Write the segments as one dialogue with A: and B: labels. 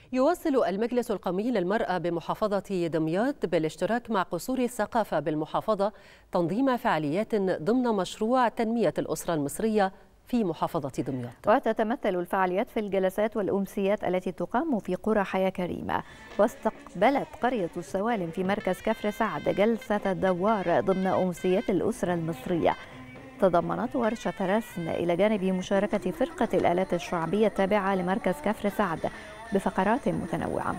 A: يواصل المجلس القومي للمرأة بمحافظة دمياط بالاشتراك مع قصور الثقافة بالمحافظة تنظيم فعاليات ضمن مشروع تنمية الأسرة المصرية في محافظة دمياط
B: وتتمثل الفعاليات في الجلسات والأمسيات التي تقام في قرى حياة كريمة واستقبلت قرية السوالم في مركز كفر سعد جلسة الدوار ضمن أمسيات الأسرة المصرية تضمنت ورشة رسم إلى جانب مشاركة فرقة الآلات الشعبية التابعة لمركز كفر سعد بفقرات متنوعة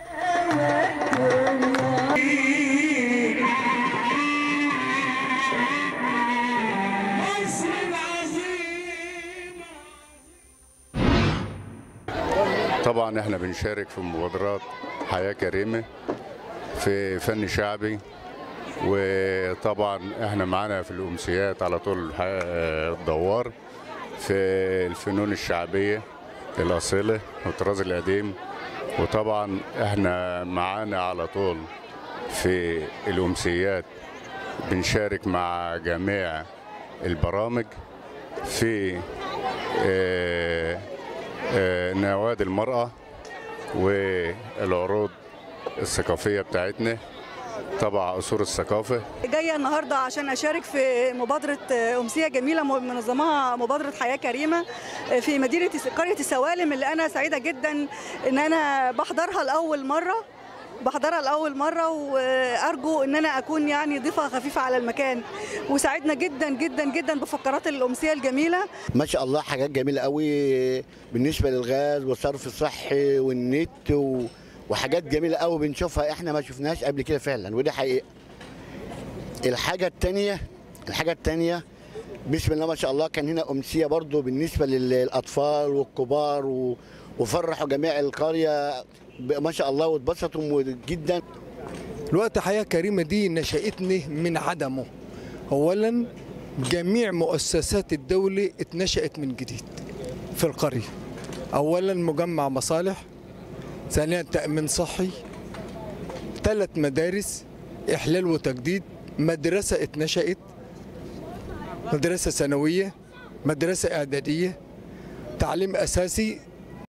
C: طبعا احنا بنشارك في مبادرات حياة كريمة في فن شعبي وطبعا احنا معانا في الامسيات على طول الدوار في الفنون الشعبية الأصيلة والطراز القديم وطبعا احنا معانا على طول في الأمسيات بنشارك مع جميع البرامج في اه اه نوادي المرأة والعروض الثقافية بتاعتنا تبع أصول الثقافة
D: جاية النهاردة عشان أشارك في مبادرة أمسية جميلة منظمها مبادرة حياة كريمة في مدينة قرية السوالم اللي أنا سعيدة جدا إن أنا بحضرها لأول مرة بحضرها لأول مرة وأرجو إن أنا أكون يعني ضيفة خفيفة على المكان وساعدنا جدا جدا جدا بفقرات الأمسية الجميلة
E: ما شاء الله حاجات جميلة قوي بالنسبة للغاز والصرف الصحي والنت و... وحاجات جميله قوي بنشوفها احنا ما شفناهاش قبل كده فعلا ودي حقيقه الحاجه الثانيه الحاجه الثانيه بسم الله ما شاء الله كان هنا امسيه برضو بالنسبه للاطفال والكبار و... وفرحوا جميع القريه ما شاء الله واتبسطوا جدا
F: الوقت حياه كريمه دي نشاتني من عدمه اولا جميع مؤسسات الدوله اتنشأت من جديد في القريه اولا مجمع مصالح ثانيا تأمين صحي ثلاث مدارس إحلال وتجديد مدرسة اتنشأت مدرسة ثانوية مدرسة إعدادية تعليم أساسي